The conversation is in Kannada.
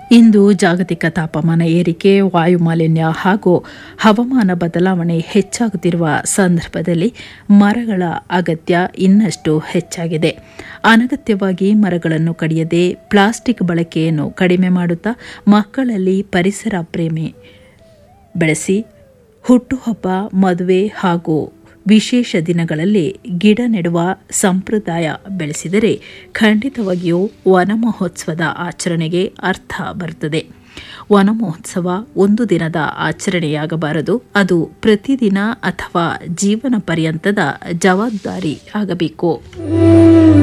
ಇಂದು ಜಾಗತಿಕ ತಾಪಮಾನ ಏರಿಕೆ ವಾಯುಮಾಲಿನ್ಯ ಹಾಗೂ ಹವಾಮಾನ ಬದಲಾವಣೆ ಹೆಚ್ಚಾಗುತ್ತಿರುವ ಸಂದರ್ಭದಲ್ಲಿ ಮರಗಳ ಅಗತ್ಯ ಇನ್ನಷ್ಟು ಹೆಚ್ಚಾಗಿದೆ ಅನಗತ್ಯವಾಗಿ ಮರಗಳನ್ನು ಕಡಿಯದೆ ಪ್ಲಾಸ್ಟಿಕ್ ಬಳಕೆಯನ್ನು ಕಡಿಮೆ ಮಾಡುತ್ತಾ ಮಕ್ಕಳಲ್ಲಿ ಪರಿಸರ ಪ್ರೇಮಿ ಬೆಳೆಸಿ ಹುಟ್ಟುಹಬ್ಬ ಮದುವೆ ಹಾಗೂ ವಿಶೇಷ ದಿನಗಳಲ್ಲಿ ಗಿಡ ನೆಡುವ ಸಂಪ್ರದಾಯ ಬೆಳೆಸಿದರೆ ಖಂಡಿತವಾಗಿಯೂ ವನ ಮಹೋತ್ಸವದ ಆಚರಣೆಗೆ ಅರ್ಥ ಬರುತ್ತದೆ ವನ ಮಹೋತ್ಸವ ಒಂದು ದಿನದ ಆಚರಣೆಯಾಗಬಾರದು ಅದು ಪ್ರತಿದಿನ ಅಥವಾ ಜೀವನ ಪರ್ಯಂತದ ಜವಾಬ್ದಾರಿ ಆಗಬೇಕು